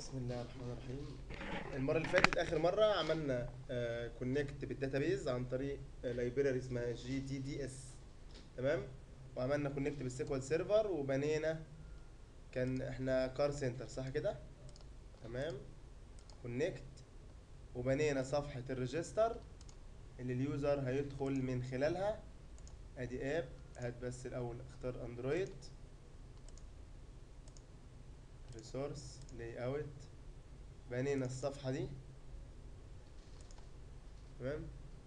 بسم الله الرحمن الرحيم المره اللي فاتت اخر مره عملنا كونكت بالداتابيز عن طريق لايبراري اسمها جي تي دي اس تمام وعملنا كونكت بالسيكوال سيرفر وبنينا كان احنا كار سنتر صح كده تمام كونكت وبنينا صفحه الريجستر اللي اليوزر هيدخل من خلالها ادي اب هات بس الاول اختار اندرويد ريسورس لاي اوت بنينا الصفحة دي تمام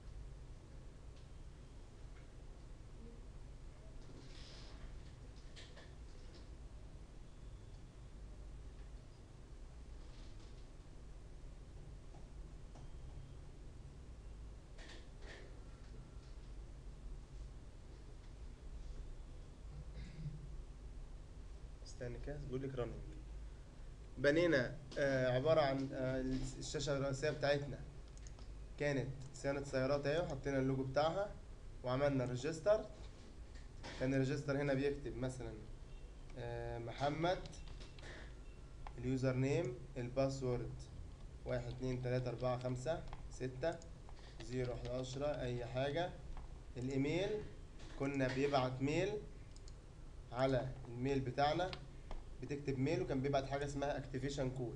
استنى كده بيقول لك رننج بنينا آه عبارة عن آه الشاشة الرئيسية بتاعتنا كانت صيانة سيارات اهي وحطينا اللوجو بتاعها وعملنا ريجستر كان الريجستر هنا بيكتب مثلا آه محمد اليوزر نيم الباسورد واحد اتنين تلاتة أربعة خمسة ستة زيرو واحد عشرة أي حاجة الإيميل كنا بيبعت ميل على الميل بتاعنا بتكتب ميل وكان بيبعت حاجه اسمها اكتيفيشن كود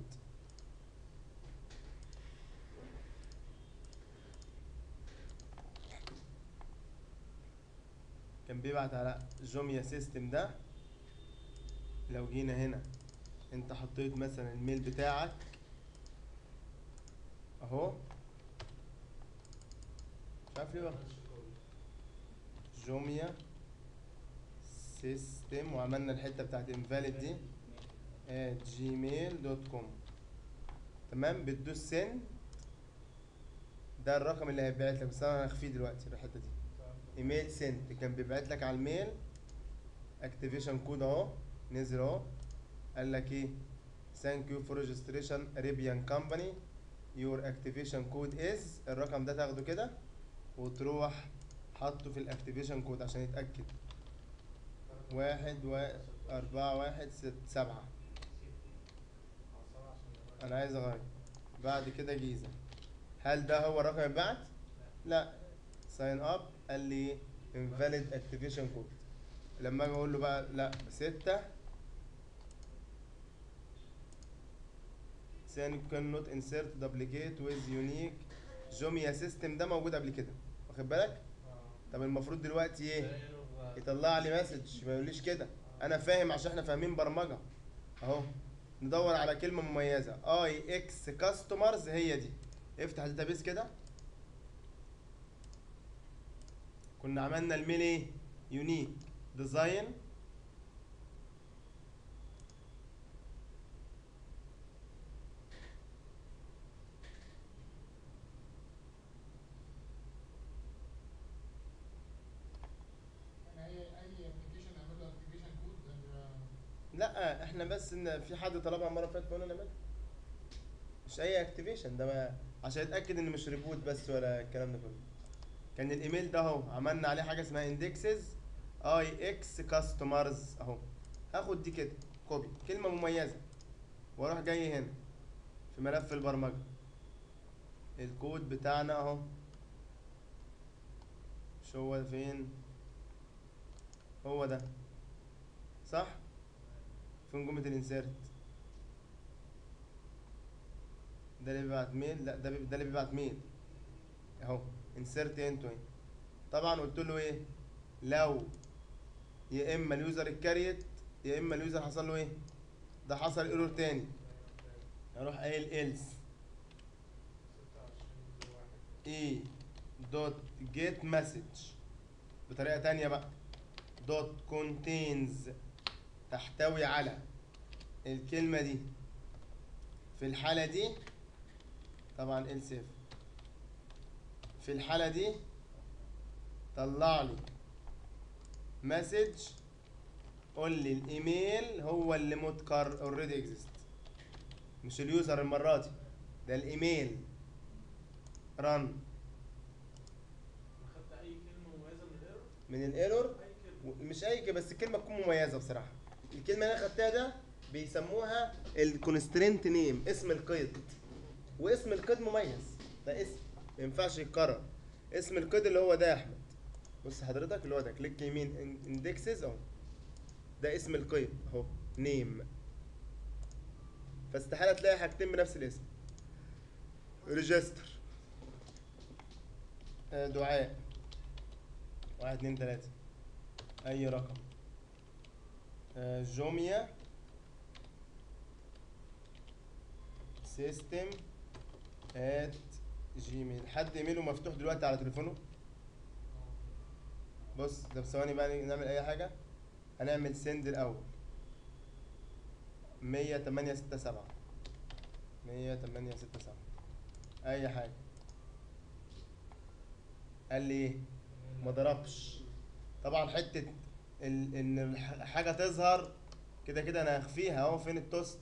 كان بيبعت على جوميا سيستم ده لو جينا هنا انت حطيت مثلا الميل بتاعك اهو مش عارف ليه بقى جوميا سيستم وعملنا الحته بتاعت انفاليد دي جيميل دوت كوم تمام بتدوس سند ده الرقم اللي هيبعت لك بس انا هخفيه دلوقتي الحته دي ايميل سند كان بيبعت لك على الميل اكتيفيشن كود اهو نزل اهو قال لك ايه ثانك يو فور ريجستريشن اريبيان كومباني يور اكتيفيشن كود از الرقم ده تاخده كده وتروح حاطه في الاكتيفيشن كود عشان يتاكد واحد و أربعة واحد ست سبعة أنا عايز أغير بعد كده جيزة هل ده هو رقم البعت؟ لا ساين أب قال لي invalid activation code لما أجي أقول له بقى لا ستة ثاني cannot insert duplicate with unique جوميا سيستم ده موجود قبل كده واخد بالك؟ طب المفروض دلوقتي ايه؟ يطلع لي مسج ما يقوليش كده انا فاهم عشان احنا فاهمين برمجه اهو ندور على كلمه مميزه اي اكس كاستمرز هي دي افتح الداتابيس كده كنا عملنا الميل ايه يونيك ديزاين لا احنا بس ان في حد طلبها المره اللي فاتت فقلنا نعملها مش اي اكتيفيشن ده ما عشان يتاكد ان مش ريبوت بس ولا الكلام ده كله كان الايميل ده اهو عملنا عليه حاجه اسمها اندكسز اي اكس كاستمرز اهو هاخد دي كده كوبي كلمه مميزه واروح جاي هنا في ملف البرمجه الكود بتاعنا اهو مش هو فين هو ده صح فين جملة الانسيرت ده اللي بيبعت ميل لا ده ده اللي بيبعت ميل اهو انسيرت انتو طبعا قلت له ايه لو يا اما اليوزر اتكريت يا اما اليوزر حصل له ايه ده حصل ايرور تاني اروح قايل ايلس اي دوت جيت مسج بطريقه تانية بقى دوت كونتينز تحتوي على الكلمة دي في الحالة دي طبعا else if في الحالة دي طلع لي مسج قول لي الايميل هو اللي متكر اوريدي اكزيست مش اليوزر المرة دي ده الايميل رن اخدت اي كلمه مميزه من الايرور من الايرور اي كلمه مش اي كده بس الكلمة تكون مميزة بصراحة الكلمة اللي انا خدتها ده بيسموها الكونسترينت نيم اسم القيد واسم القيد مميز ده اسم ما ينفعش يتكرر اسم القيد اللي هو ده يا احمد بص حضرتك اللي هو ده كليك يمين اندكسز اهو ده اسم القيد اهو نيم فاستحاله تلاقي حاجتين بنفس الاسم ريجستر دعاء واحد اتنين تلاتة أي رقم آه، جوميا سيستم ات جيميل حد ايميله مفتوح دلوقتي على تليفونه بص ده بثواني بقى نعمل اي حاجة هنعمل سند الاول مية تمانية ستة سبعة مية تمانية ستة سبعة اي حاجة قال لي ايه ما ضربش طبعا حته ال... ان الح- حاجه تظهر كده كده انا هخفيها اهو فين التوست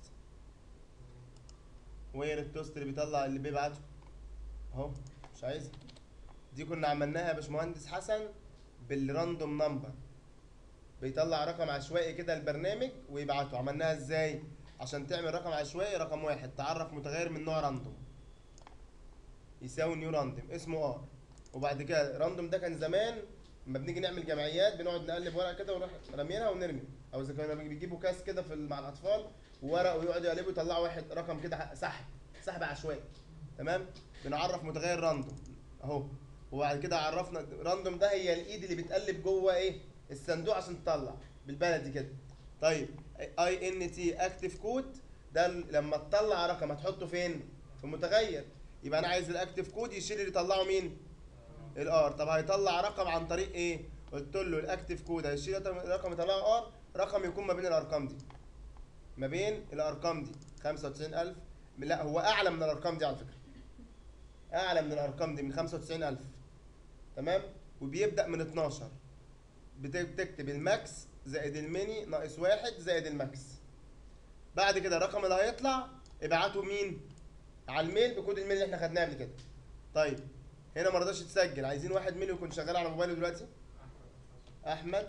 وين التوست اللي بيطلع اللي بيبعته اهو مش عايزها دي كنا عملناها يا باشمهندس حسن بالراندوم نمبر بيطلع رقم عشوائي كده البرنامج ويبعته عملناها ازاي عشان تعمل رقم عشوائي رقم واحد تعرف متغير من نوع راندوم يساوي نيو راندوم اسمه ار وبعد كده راندوم ده كان زمان لما بنيجي نعمل جمعيات بنقعد نقلب ورقه كده ونروح راميينها ونرمي او اذا كانوا بيجيبوا كاس كده في مع الاطفال وورق ويقعدوا يقلبوا يطلعوا واحد رقم كده ح- سحب سحب عشوائي تمام بنعرف متغير راندوم اهو وبعد كده عرفنا راندوم ده هي الايد اللي بتقلب جوه ايه الصندوق عشان تطلع بالبلدي كده طيب اي ان تي اكتف كود ده ال- لما تطلع رقم هتحطه فين في متغير يبقى انا عايز الاكتف كود يشيل اللي يطلعه مين الار طب هيطلع رقم عن طريق ايه قلت له الاكتف كود هيشيل رقم يطلعه ار رقم يكون ما بين الارقام دي ما بين الارقام دي 95000 لا هو اعلى من الارقام دي على فكره اعلى من الارقام دي من 95000 تمام وبيبدا من 12 بت- بتكتب الماكس زائد الميني ناقص واحد زائد الماكس بعد كده الرقم اللي هيطلع ابعته مين على الميل بكود الميل اللي احنا خدناه قبل كده طيب هنا ما رضاش يتسجل عايزين واحد ميل يكون شغال على موبايله دلوقتي احمد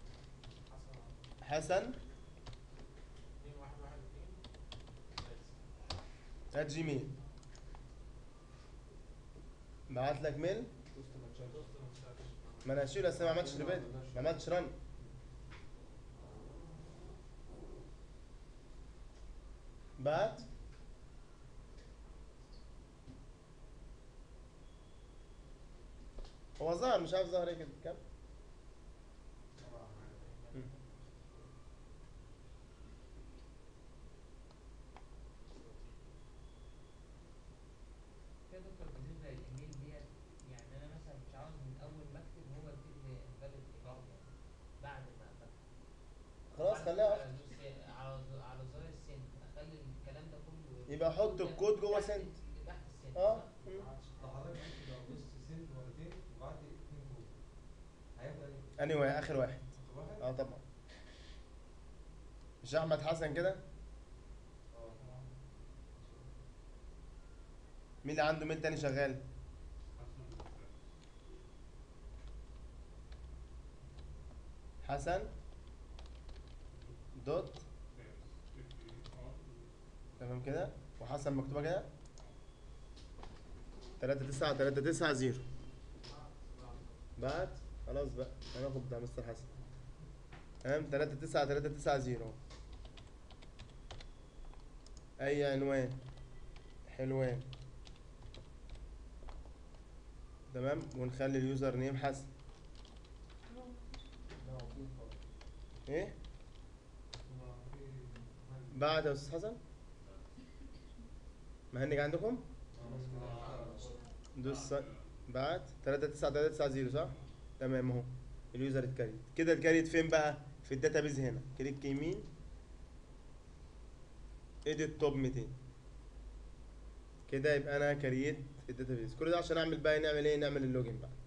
حسن ات جيميل بعت لك ميل ما انا هشيله اصل أنا ما عملتش ريبيت ما عملتش رن بعت هو ظهر مش عارف ظهر ايه كده كام يا دكتور بالنسبه للايميل ديت يعني انا مثلا مش عاوز من اول ما اكتب هو يكتب لي فاليد ايجار يعني بعد ما بكتب خلاص بعد خليها ما واحد. أدوس س- على ز- على زرار السن اخلي الكلام ده كله يبقى حط الكود جوه تحت- سند. تحت السن اه صح؟ مم. طب حضرتك انت لو دوست سند مرتين وبعت اتنين كود هيفضل ايه؟ اني واحد اخر واحد آخر واحد؟ اه طبعا مش احمد حسن كده اه مين اللي عنده ميل تاني شغال حسن دوت تمام كده وحسن مكتوبه كده تلاتة تسعة تلاتة تسعة زيرو بعد خلاص بقى هناخد بتاع مستر حسن تمام تلاتة تسعة تلاتة تسعة زيرو أي عنوان حلوان تمام ونخلي اليوزر نيم حسن ايه بعد يا استاذ حسن مهنج عندكم دوس ص- بعد 3 9 3 9 0 صح تمام اهو اليوزر اتكريت كده اتكريت فين بقى في الداتابيز هنا كليك يمين اديت توب 200 كده يبقى انا كريت الداتابيز كل ده عشان اعمل بقى نعمل ايه نعمل اللوجن بقى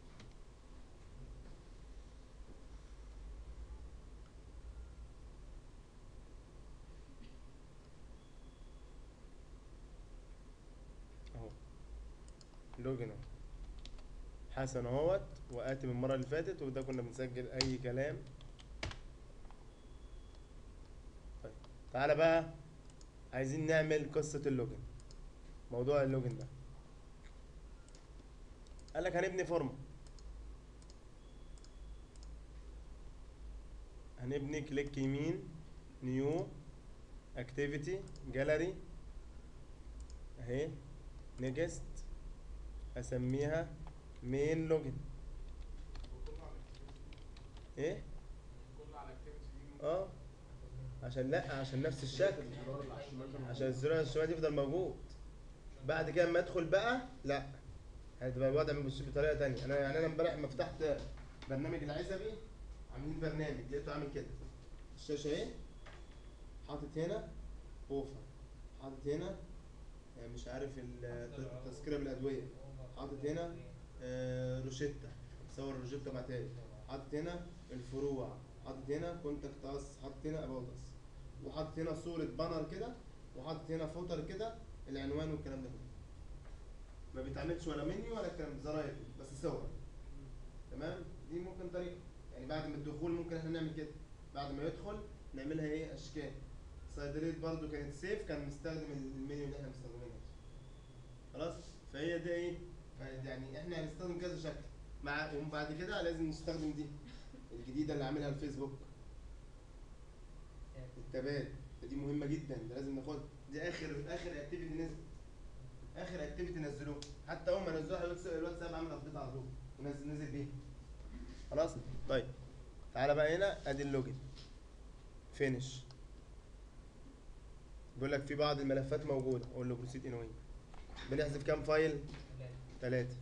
اهو لوجن اهو حسن اهوت واتي من المره اللي فاتت وده كنا بنسجل اي كلام طيب تعالى بقى عايزين نعمل قصة اللوجن موضوع اللوجن ده قال لك هنبني فورمة هنبني كليك يمين نيو اكتيفيتي جاليري اهي نيكست اسميها مين لوجن وكله على activity. ايه كله على activity دي ممكن اه عشان لا عشان نفس الشكل الزرار اللي على الشمال ده عشان الزرار الشمال يفضل موجود بعد كده اما ادخل بقى لا هتبقى الوضع مش بطريقه تانية انا يعني انا امبارح ما فتحت برنامج العزبي عاملين برنامج لقيته عامل كده الشاشه اهي حاطط هنا اوفر حاطط هنا آه، مش عارف ال- تذكره بالادويه حاطط هنا آه، روشيتا صور روشيتا بعتها لي حاطط هنا الفروع حاطط هنا كونتاكت اس حاطط هنا اباوت اس وحاطط هنا صورة بانر كده وحاطط هنا فوتر كده العنوان والكلام ده كله ما بيتعملش ولا منيو ولا الكلام ده زراير بس صور تمام دي ممكن طريقة يعني بعد ما الدخول ممكن احنا نعمل كده بعد ما يدخل نعملها ايه اشكال صيدلية برضو كانت سيف كان مستخدم المنيو اللي احنا مستخدمينه خلاص فهي دي ايه ف- يعني احنا هنستخدم كذا شكل مع وبعد كده لازم نستخدم دي الجديدة اللي عاملها الفيسبوك التبات دي مهمة جدا ده لازم ناخدها دي اخر اخر اكتيفيتي نزل اخر اكتيفيتي نزلوه حتى اول ما نزلوها الواتس- الواتساب عامل ابديت على طول ونزل نزل بيه خلاص طيب تعالى بقى هنا ادي اللوجن فينش بيقول لك في بعض الملفات موجوده اقول له بروسيد انوي بنحذف كام فايل ثلاثة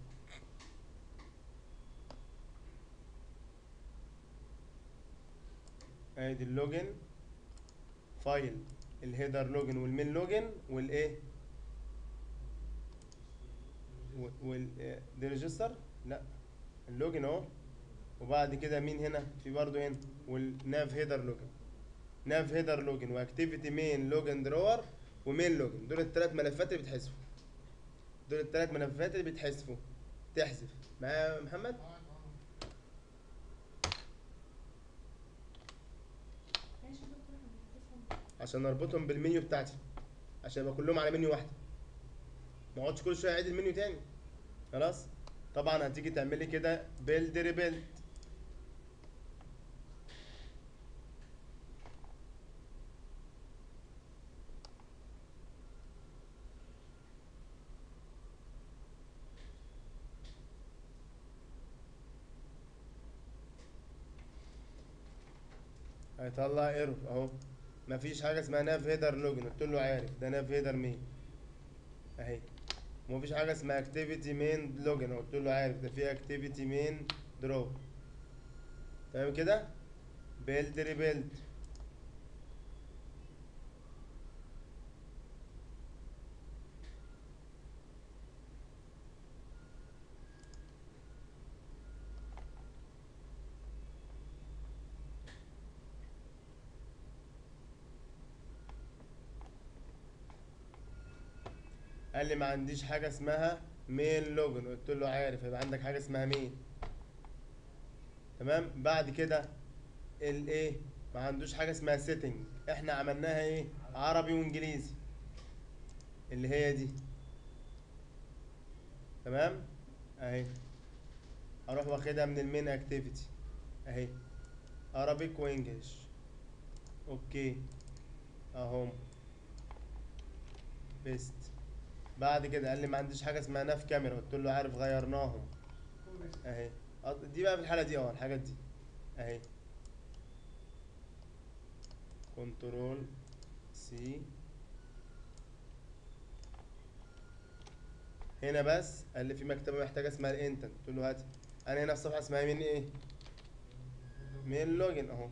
ادي اللوجن فايل الهيدر لوجن والمين لوجن والايه و- وال آه، دي ريجستر لا اللوجن اهو وبعد كده مين هنا في برضه هنا والناف هيدر لوجن ناف هيدر لوجن واكتيفيتي مين لوجن درور ومين لوجن دول الثلاث ملفات اللي بتحذفوا دول الثلاث ملفات اللي بتحذفوا تحذف معايا يا محمد ماشي يا دكتور احنا بنحذفهم عشان اربطهم بالمنيو بتاعتي عشان يبقى كلهم على منيو واحده ما اقعدش كل شويه اعيد المنيو تاني خلاص طبعا هتيجي تعملي كده بيلد ريبيلد هيطلع ايرور اهو مفيش حاجه اسمها ناف هيدر لوجن قلت له عارف ده ناف هيدر مين اهي ومفيش حاجه اسمها اكتيفيتي مين لوجن قلت له عارف ده في اكتيفيتي مين درو تمام كده بيلد ريبيلد قال لي ما عنديش حاجه اسمها مين لوجن قلت له عارف يبقى عندك حاجه اسمها مين تمام بعد كده الايه ما عندوش حاجه اسمها سيتنج احنا عملناها ايه عربي وانجليزي اللي هي دي تمام اهي اروح واخدها من المين اكتيفيتي اهي عربيك وانجلش اوكي اهم بيست بعد كده قال لي ما عنديش حاجه اسمها ناف كاميرا قلت له عارف غيرناهم اهي أط- دي بقى في الحاله دي اه الحاجات دي اهي كنترول سي هنا بس قال لي في مكتبه محتاجه اسمها الانتنت قلت له هات انا هنا الصفحه اسمها مين ايه مين لوجن اهو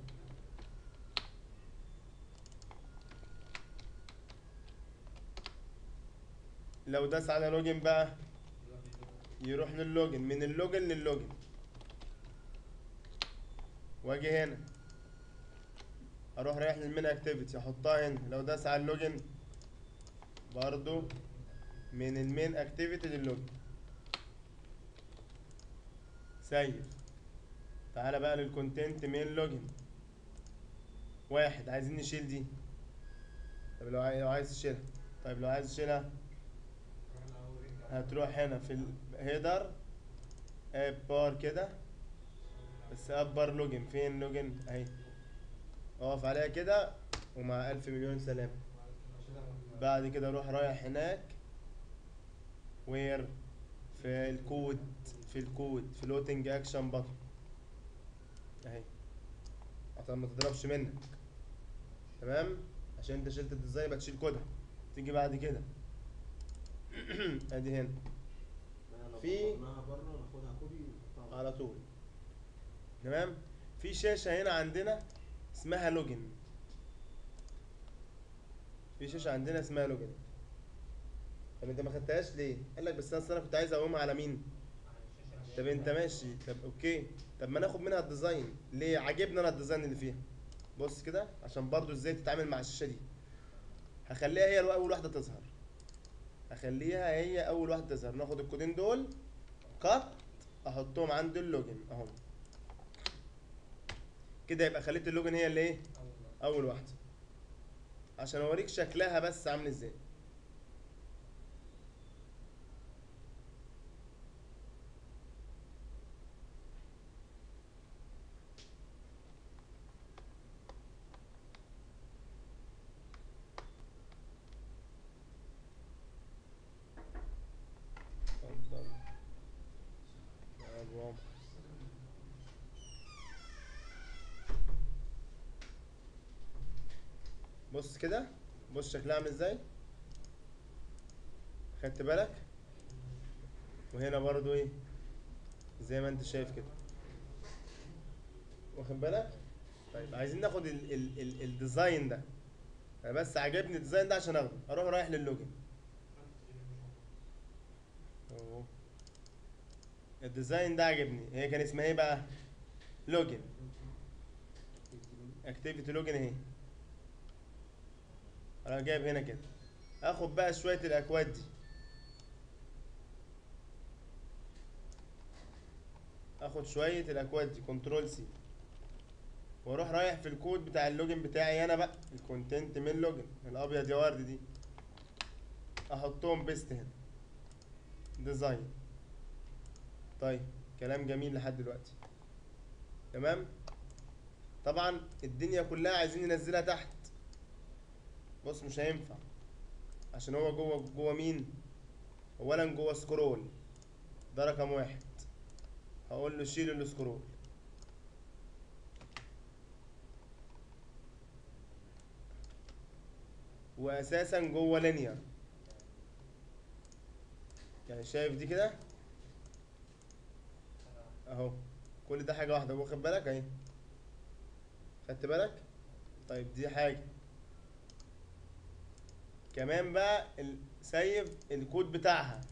لو داس على لوجن بقى يروح للوجن من اللوجن للوجن واجي هنا اروح رايح للمين اكتيفيتي احطها هنا لو داس على اللوجن برضو من المين اكتيفيتي للوجن سيف تعالى بقى للكونتنت مين لوجن واحد عايزين نشيل دي طب لو عايز لو عايز تشيلها طيب لو عايز تشيلها هتروح هنا في الهيدر اب بار كده بس اب بار لوجن فين لوجن اهي اقف عليها كده ومع الف مليون سلام بعد كده روح رايح هناك وير في الكود في الكود في لوتنج اكشن بطن اهي عشان ما تضربش منك تمام عشان انت شلت الديزاين يبقى تشيل كودها تيجي بعد كده ادي هنا في- في بره ناخدها كوبي ونحطها على طول تمام في شاشة هنا عندنا اسمها لوجن في شاشة عندنا اسمها لوجن طب انت ما خدتهاش ليه؟ قال لك بس انا أصل انا كنت عايز اقومها على مين؟ على الشاشة طب انت ماشي طب اوكي طب ما ناخد منها الديزاين ليه عجبني انا الديزاين اللي فيها بص كده عشان برضو ازاي تتعامل مع الشاشه دي هخليها هي اول واحده تظهر هخليها هي اول واحده تظهر ناخد الكودين دول كات احطهم عند اللوجن اهم كده يبقى خليت اللوجن هي اللي ايه اول واحده عشان اوريك شكلها بس عامل ازاي اتفضل يا أبو عمر. بص كده بص شكلها عامل ازاي خدت بالك وهنا برضو ايه زي ما انت شايف كده واخد بالك طيب عايزين ناخد ال ال ال الديزاين ده انا بس عجبني الديزاين ده عشان اخده اروح رايح للوجن اهو الديزاين ده عجبني هي كان اسمها ايه بقى لوجن اكتيفيتي لوجن اهي انا جايب هنا كده اخد بقى شويه الاكواد دي اخد شويه الاكواد دي كنترول سي واروح رايح في الكود بتاع اللوجن بتاعي انا بقى الكونتنت من لوجن الابيض يا ورد دي احطهم بيست هنا ديزاين طيب كلام جميل لحد دلوقتي تمام طبعا الدنيا كلها عايزين ننزلها تحت بص مش هينفع عشان هو جوه جوه مين اولا جوه سكرول ده رقم واحد هقول له شيل السكرول واساسا جوه لينير يعني شايف دي كده اهو كل ده حاجه واحده واخد بالك اهي خدت بالك طيب دي حاجه كمان بقى ال- سيف الكود بتاعها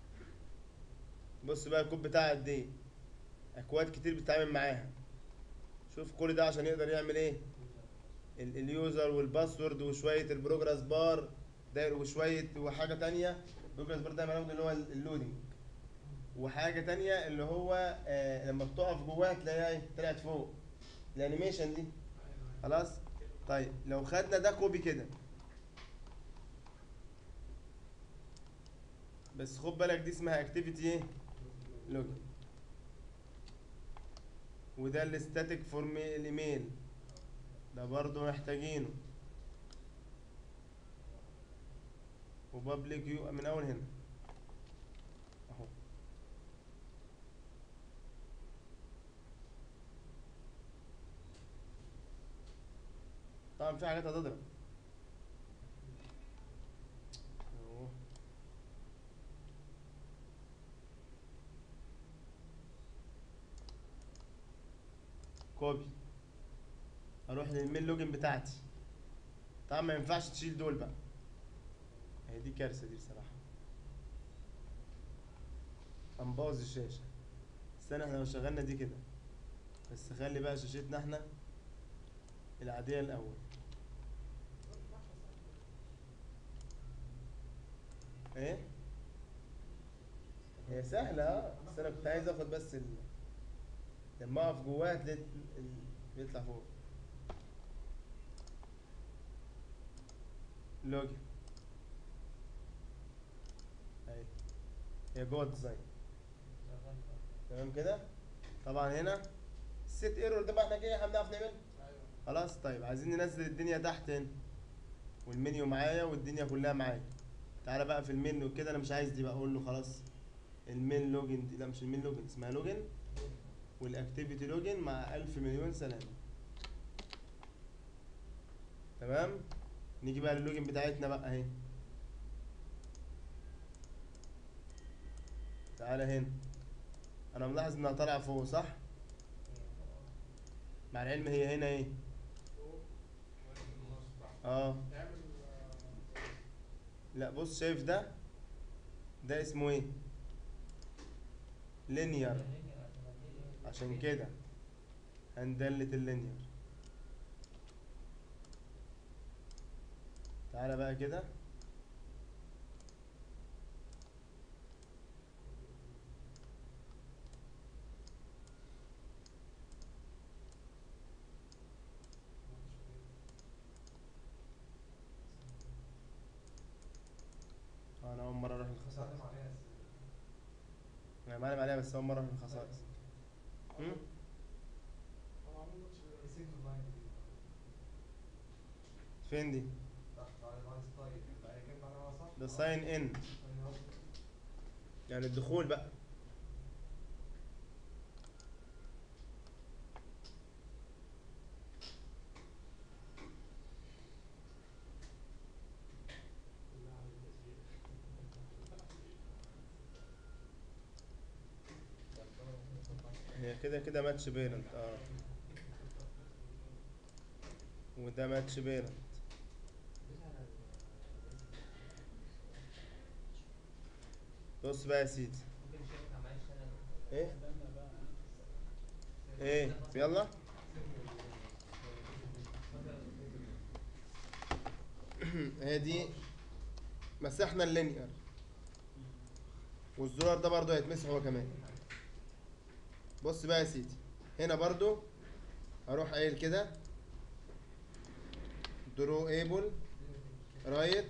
بص بقى الكود بتاعها قد ايه اكواد كتير بتتعامل معاها شوف كل ده عشان يقدر يعمل ايه ال- اليوزر والباسورد وشويه البروجرس بار ده وشويه وحاجه تانية البروجرس بار ده معناه اللي هو ال- اللودنج وحاجه تانية اللي هو آه لما بتقف جواها تلاقيها ايه طلعت فوق الانيميشن دي خلاص طيب لو خدنا ده كوبي كده بس خد بالك دي اسمها اكتيفيتي ايه لوجن وده الستاتيك فورم الايميل ده برضو محتاجينه وبابليك يو من اول هنا اهو طبعا في حاجات هتضرب اهو كوبي اروح للميل لوجن بتاعتي طبعا ما ينفعش تشيل دول بقى هي دي كارثه دي بصراحه هنبوظ الشاشه استنى احنا لو شغلنا دي كده بس خلي بقى شاشتنا احنا العاديه الاول ايه هي سهله اه بس انا كنت عايز اخد بس ال... لما اقف جواها تلاقي ال- ال- بيطلع فوق لوجن اهي هي جوه الديزاين شغال بقى. تمام كده طبعا هنا السيت ايرور ده بقى احنا كده احنا بنعرف نعمل ايوه خلاص طيب عايزين ننزل الدنيا تحت هنا والمنيو معايا والدنيا كلها معايا تعالى بقى في المنيو كده انا مش عايز دي بقى اقول له خلاص المين لوجن دي لا مش المين لوجن اسمها لوجن والاكتيفيتي لوجن مع الف مليون سلامة تمام نيجي بقى للوجن بتاعتنا بقى اهي تعالى هنا انا ملاحظ انها طالعه فوق صح مع العلم هي هنا ايه فوق وفي النص تحت اه اعمل آه، لا بص شايف ده ده اسمه ايه لينير عشان كده هندلت اللينير تعالى بقى كده انا اول مره اروح الخصائص بستخدم عليها س- انا معلم عليها بس اول مره اروح الخصائص مم. انا عامل ماتش بيه. السيجنال لاين دي. فين دي تحت على لاين ستايل يبقى هي كانت معناها صح ده ساين ان أيوة. يعني الدخول بقى كلها على التسجيل هي كده كده ماتش بيرنت اه وده ماتش بيرنت بص بقى يا سيدي ممكن نشوفها معلش انا ايه ايه يلا هي دي مسحنا اللينير والزرار ده برضو هيتمسح هو كمان بص بقى يا سيدي هنا برضو هروح قايل كده درو ايبل رايت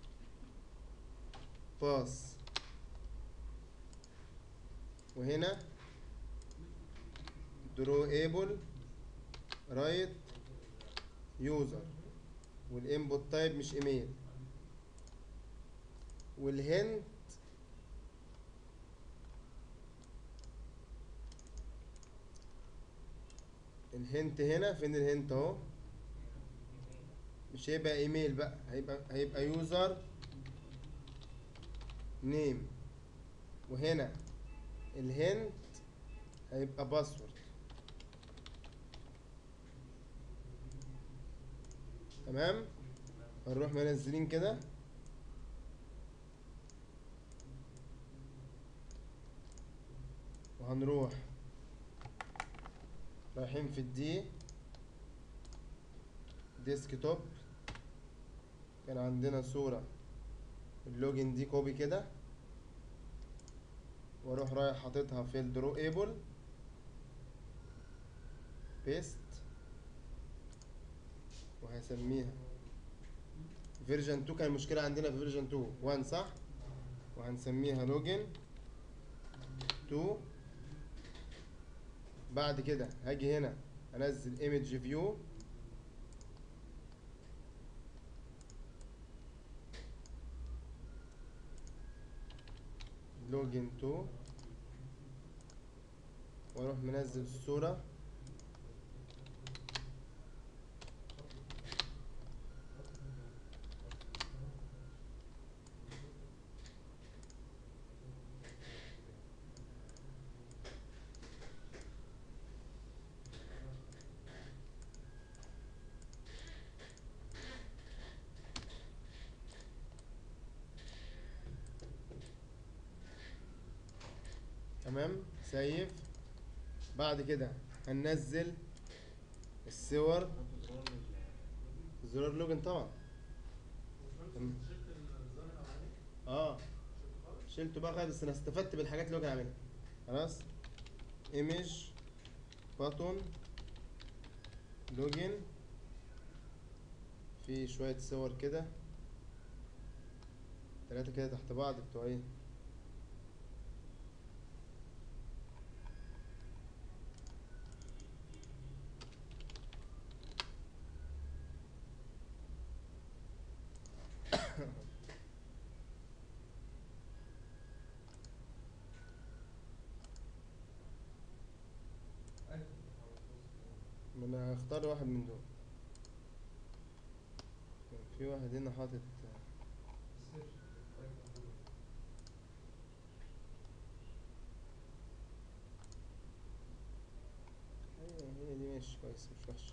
باس وهنا درو ايبل رايت يوزر والانبوت تايب مش ايميل والهنت الهنت هنا فين الهنت اهو مش هيبقى ايميل بقى هيبقى هيبقى يوزر نيم وهنا الهنت هيبقى باسورد تمام هنروح منزلين كده وهنروح رايحين في الدي ديسكتوب كان عندنا صورة اللوجن دي كوبي كده واروح رايح حاططها في الدرو ايبل بيست وهسميها فيرجن 2 كان المشكلة عندنا في فيرجن 2 1 صح وهنسميها لوجن 2 بعد كده هاجي هنا انزل ايمج فيو لوجن 2 واروح منزل الصورة تمام سيف بعد كده هننزل الصور حط زرار لل- زرار لوجن طبعا تمام. شلت الظاهر عليك اه شلته خالص شلته بقى خالص بس انا استفدت بالحاجات اللي هو كان عاملها خلاص ايمج باتون لوجن في شوية صور كده تلاتة كده تحت بعض بتوع ايه ألف محمد وسط ما انا هختار واحد من دول كان في واحد هنا حاطط السيرش أيفون جوجل هي هي دي ماشي كويس مش وحشة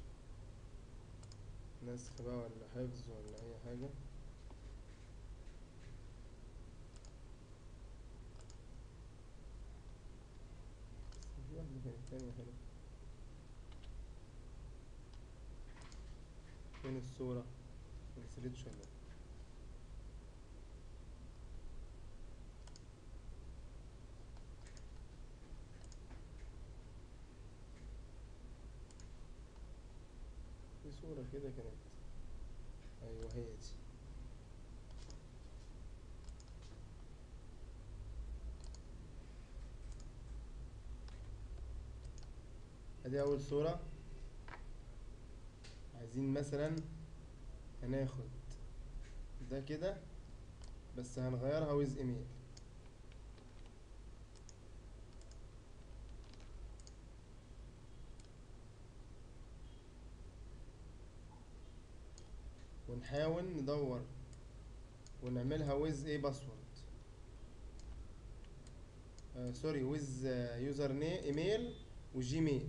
نسخ بقى ولا حفظ ولا أي حاجة بس في واحدة كانت تانية حلوة فين الصورة منزلتش ولا إيه؟ في صورة كده كانت أيوة هي دي ادي أول صورة عايزين مثلا هناخد ده كده بس هنغيرها ويز ايميل ونحاول ندور ونعملها ويز ايه باسورد آه سوري ويز يوزر نيم ايميل وجيميل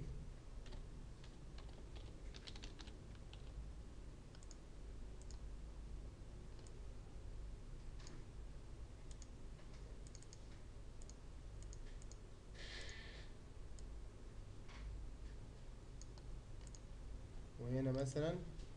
وهنا مثلا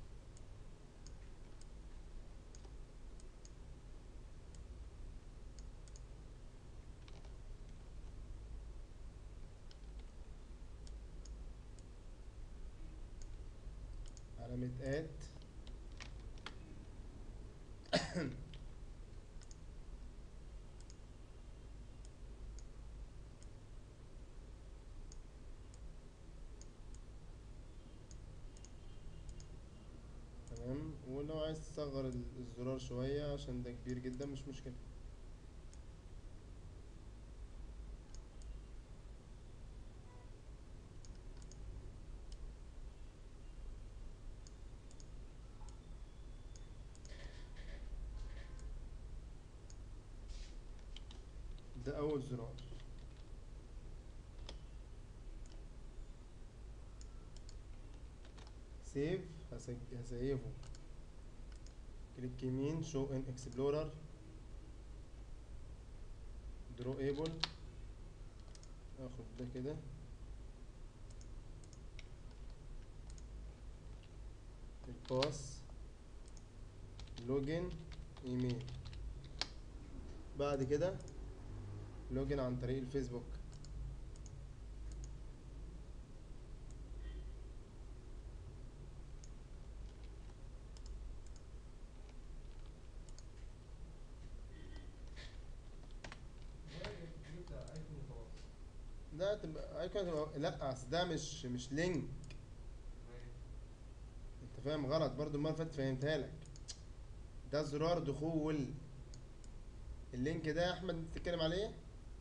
علامة ات تمام ولو عايز تصغر ال- الزرار شوية عشان ده كبير جدا مش مشكلة ده أول زرار سيف هسيفه كليك يمين شو ان اكسبلورر درو ايبل اخد ده كده الباس لوجن ايميل بعد كده لوجن عن طريق الفيسبوك جبت ايفون وخلاص ده تبقى ايكون تبقى لا اصل ده مش مش لينك انت فاهم غلط برضو المره اللي فاتت فهمتها لك ده زرار دخول اللينك ده يا احمد انت بتتكلم عليه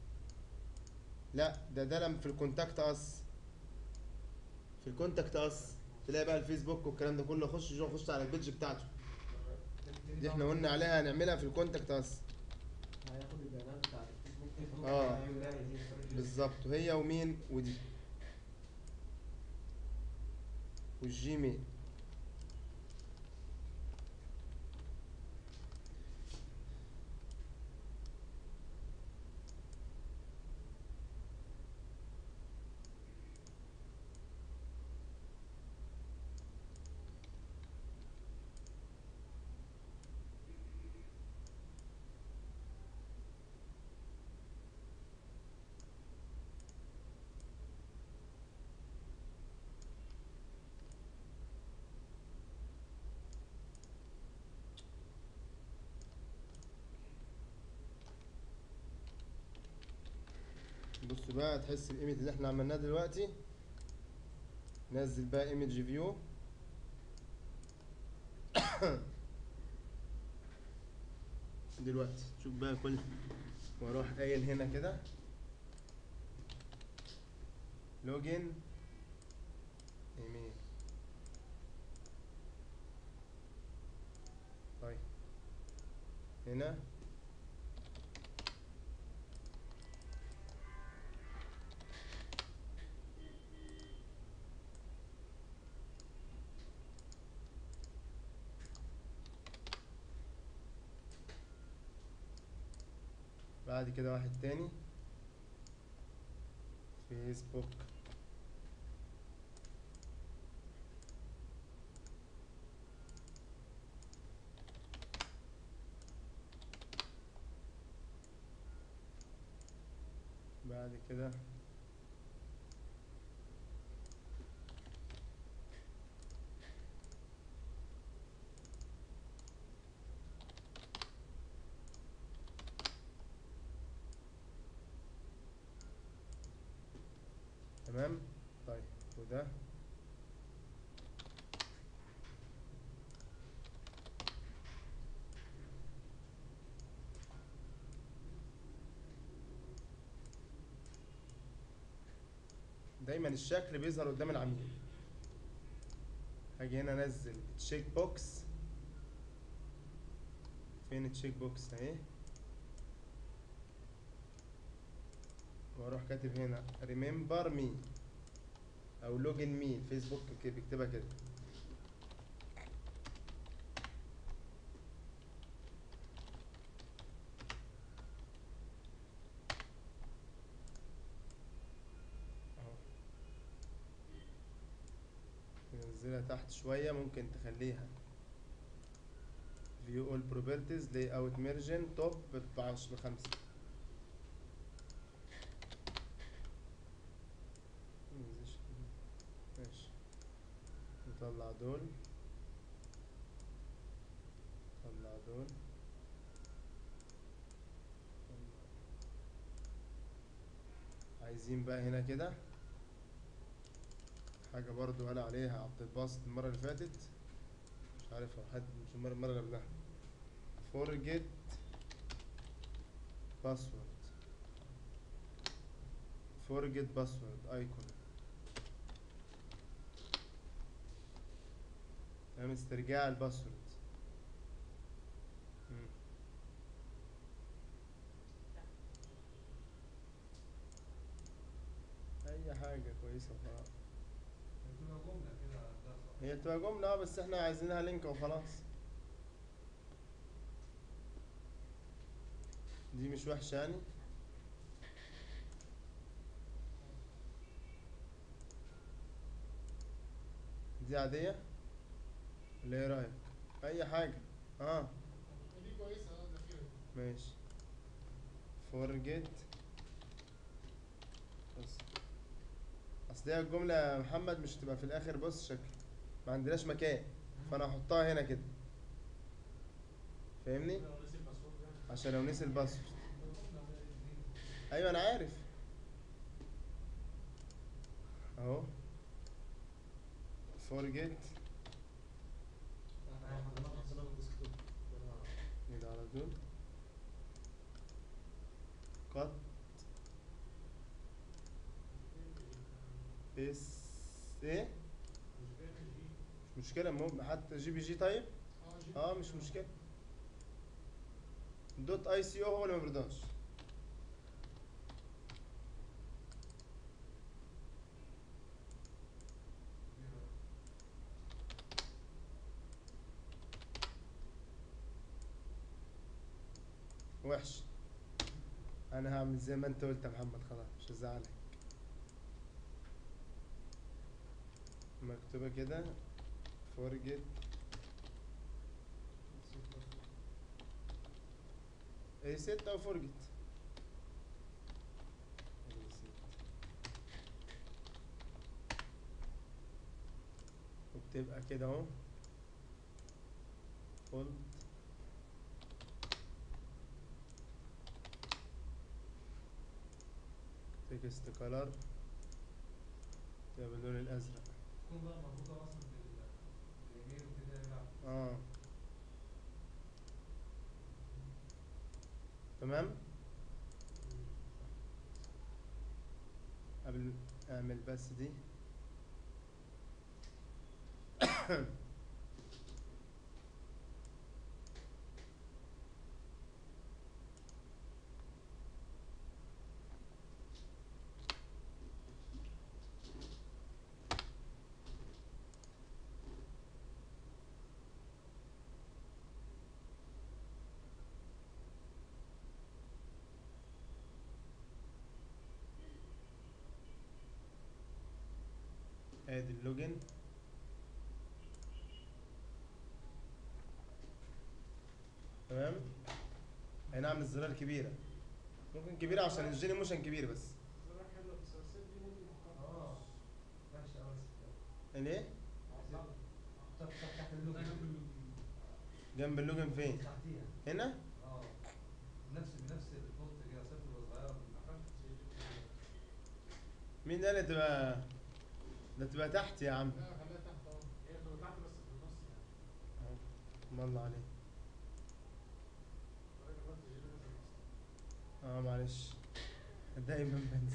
لا ده ده لما في الكونتاكت اس في الكونتاكت اس تلاقي بقى الفيسبوك والكلام ده كله خش جوه خش على البيج بتاعته دي احنا قلنا عليها هنعملها في الكونتاكت اس هياخد البيانات بتاعت الفيسبوك اه. هيعمل بيها إيه؟ بالظبط وهي ومين ودي والجيميل بص بقى تحس بقيمة اللي احنا عملناه دلوقتي نزل بقى ايمج فيو دلوقتي شوف بقى كل واروح قايل هنا كده لوجن ايميل طيب هنا بعد كده واحد تاني فيسبوك بعد كده تمام طيب وده دايما الشكل بيظهر قدام العميل هاجي هنا انزل تشيك بوكس فين التشيك بوكس اهي واروح كاتب هنا ريمبر مي او لوجن مي فيسبوك كده بيكتبها كده اهو ننزلها تحت شوية ممكن تخليها view all properties layout margin top بعش بخمسة منزلش كده. ماشي نطلع دول نطلع دول عايزين بقى هنا كده حاجة برضو قال عليها عبد الباسط المرة اللي فاتت مش عارف هو حد مش المرة المرة اللي قبلها forget password forget password icon تمام استرجاع الباسورد مم. اي حاجة كويسة وخلاص بتبقى جملة كده ده صح هي تبقى جملة اه بس احنا عايزينها لينك وخلاص دي مش وحشة يعني دي عادية ولا ايه رأيك اي حاجة اه دي كويسه اه ده كده ماشي forget بس اصل هي الجملة يا محمد مش هتبقى في الاخر بص شكل ما عندناش مكان فانا هحطها هنا كده فاهمني لو نسي الباسورد يعني عشان لو نسي الباسورد ايوه انا عارف اهو forget احنا حطيناها حطيناها في الديسكتوب كده على طول cut بس ايه مش بيعمل جي مش مشكلة المهم حتى جي بي جي طيب اه جي اه مش مشكلة دوت اي سي او هو اللي ما بيرضاش وحش انا هعمل زي ما انت قلت يا محمد خلاص مش هزعلك مكتوبة كده forget ايه ست او forget وبتبقى كده اهو fold تك تكست كلر تبقى باللون الازرق تكون بقى مربوطة مثلا بال- بالايميل وكده يلعب اه تمام قبل اعمل بس دي ادي اللوجن تمام هنا اعمل الزرار كبيرة ممكن كبيرة عشان الجيني موشن كبير بس الزراعة حلوة بس الست دي ممكن نحطها اه وحشة أوي الستات. ليه؟ تفتح تحت اللوجو جنب اللوجن فين تحتيها هنا اه نفس بنفس الفونت كده صفر وصغيرة مين قال تبقى ده تبقى تحت يا عم لا خليها تحت اهو هي بتبقى تحت بس في النص يعني أهو. ما الله عليك ولكن الوقت جيلي نزل اصلا اه معلش دايما بنسى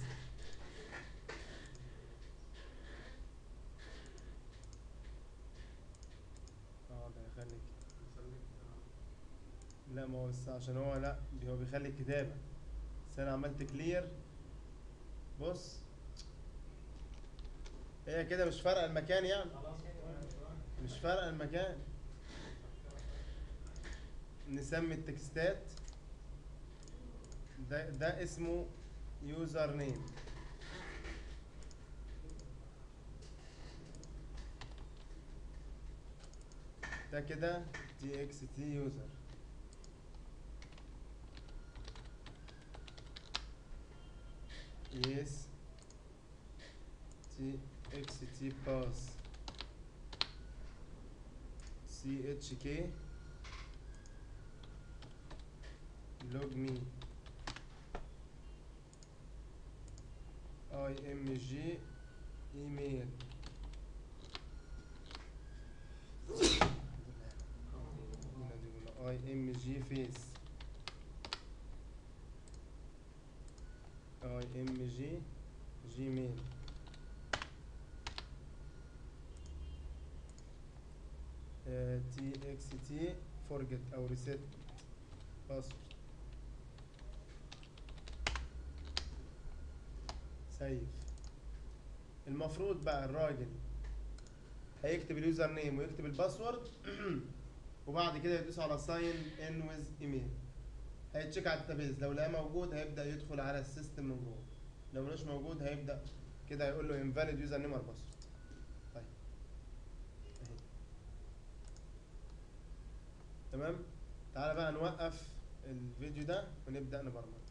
اه ده يخليك بنسلك لا ما هو بس عشان هو لا بي- هو بيخلي الكتابة بس انا عملت كلير بص هي كده مش فارقة المكان يعني خلاص مش فارقة المكان نسمي التكستات ده ده اسمه يوزر نيم ده كده تي اكس تي يوزر يس تي اكس تي باس سي اتش كي لوج مي اي ام جي ايميل اي ام جي فيس اي ام جي جيميل تي اكس تي فورجت او ريسيت باسورد سيف المفروض بقى الراجل هيكتب اليوزر نيم ويكتب الباسورد وبعد كده يدوس على ساين ان ويز ايميل هيتشيك على الداتابيز لو لقاه موجود هيبدا يدخل على السيستم من جوه لو مش موجود هيبدا كده هيقول له invalid يوزر نيم اور باسورد طيب اهي تمام تعالى بقى نوقف الفيديو ده ونبدا نبرمج